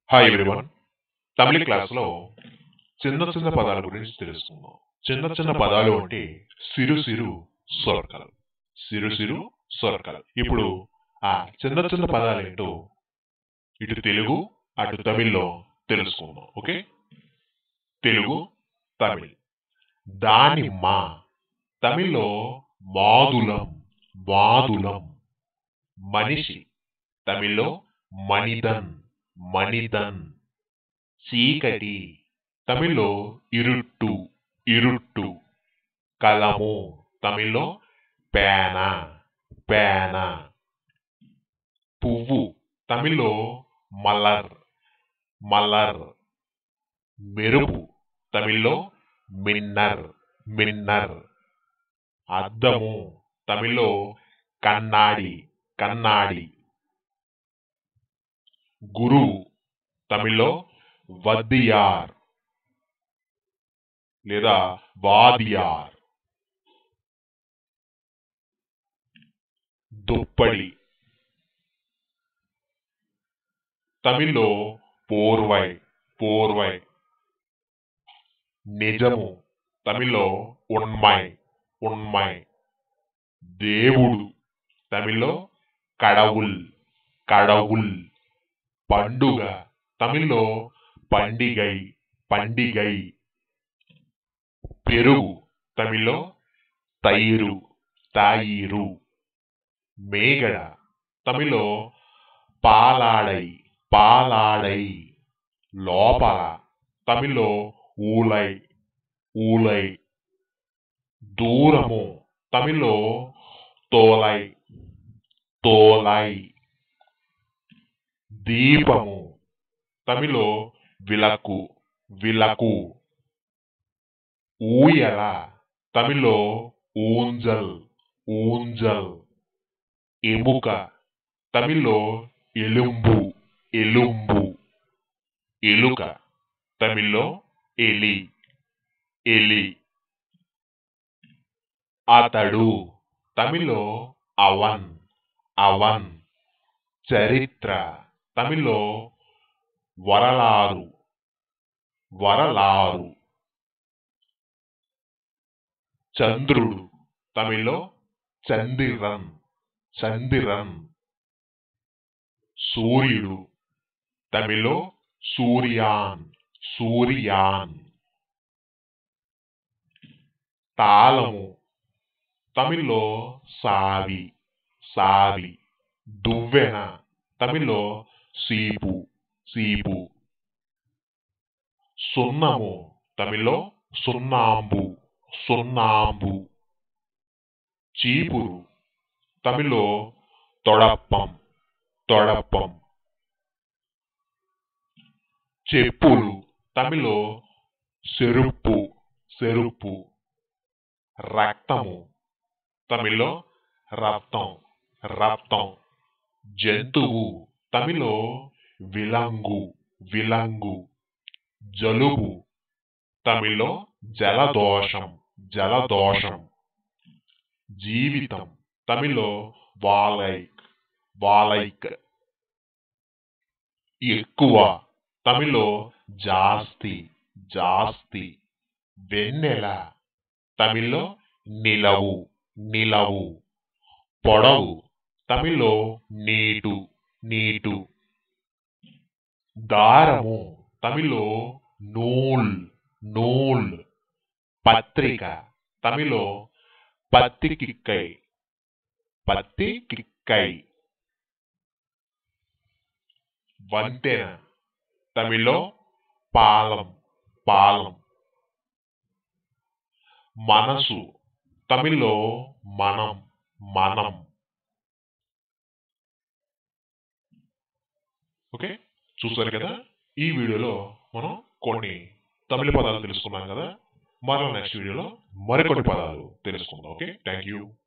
hi everyone తమిళ క్లాస్లో చిన్న చిన్న పదాల గురించి తెలుసుకుందాం చిన్న చిన్న పదాలు అంటే సిరు సిరు సొరకలు సిరు సిరు సొరకలు ఇప్పుడు ఆ చిన్న చిన్న పదాలు ఏంటో ఇటు తెలుగు అటు తమిళ్లో తెలుసుకుందాం ఓకే తెలుగు తమిళ్ దానిమ్మ తమిళ్లో మాదులం మాదులం మనిషి తమిళ్లో మణిదన్ మణిదన్ చీకటి తమిళ్లో ఇరుట్టు ఇరుట్టు కలము తమిళ్లో పేన పేన పువ్వు తమిళ్లో మలర్ మలర్ మెరుపు తమిళ్లో మిన్నర్ మిన్నర్ అద్దము తమిళ్లో కన్నాడి కన్నాడి గురువు తమిళ్లో వద్దియార్ లేదా వాదియార్ దుప్పడి తమిళ్లో పోర్వై పోర్వై నిజము తమిళ్లో ఉన్మై ఉన్మై దేవుడు తమిళ్లో కడవుల్ కడవుల్ పండుగ తమిళ్లో పండిగై పండిగై పెరుగు తమిళ్లో తైరు తాయిరు మేగడ తమిళ్లో పాలాడై పాలాడై లోపల తమిళ్లో ఊలై ఊలై దూరము తమిళ్లో తోలై తోలై దీపము తమిళ్లో విలకు విలకు ఊయల తమిళ్లో ఊంజల్ ఊంజల్ ఎముక తమిళ్లో ఎలుంబు ఎలుంబు ఎలుక తమిళ్లో ఎలి ఎలి అతడు తమిళ్లో అవన్ అవన్ చరిత్ర తమిళ్లో వరలారు వరలారు చంద్రుడు తమిళ్లో చందిరన్ చందిరన్ సూర్యుడు తమిళ్లో సూర్యాన్ సూర్యాన్ తాళము తమిళ్లో సావి సావి దువ్వెన తమిళ్లో సీపు సీపు సున్నము తమిళ్లో సున్నాంబు సున్నాంబు చీపురు తమిళ్లో తొడప్పం తొడప్పం చెప్పులు తమిళ్లో సెరుపు సెరుపు రక్తము తమిళ్లో రక్తం రక్తం జంతువు తమిళ్లో విలంగు విలంగు జలుబు తమిళ్లో జలదోషం జలదోషం జీవితం తమిళ్లో వాలైక్ వాలైక్ ఎక్కువ తమిళ్లో జాస్తి జాస్తి వెన్నెల తమిళ్లో నిలవు నిలవు పొడవు తమిళ్లో నీటు నీటు దారము తమిళ్లో నూల్ నూల్ పత్రిక తమిళ్లో పత్తికిక్కై పత్తికిక్కై వంతెన తమిళ్లో పాలం పాలం మనసు తమిళ్లో మనం మనం ఓకే చూసారు కదా ఈ వీడియోలో మనం కొన్ని తమిళ పదాలు తెలుసుకున్నాం కదా మరో నెక్స్ట్ వీడియోలో మరికొన్ని పదాలు తెలుసుకుందాం ఓకే థ్యాంక్ యూ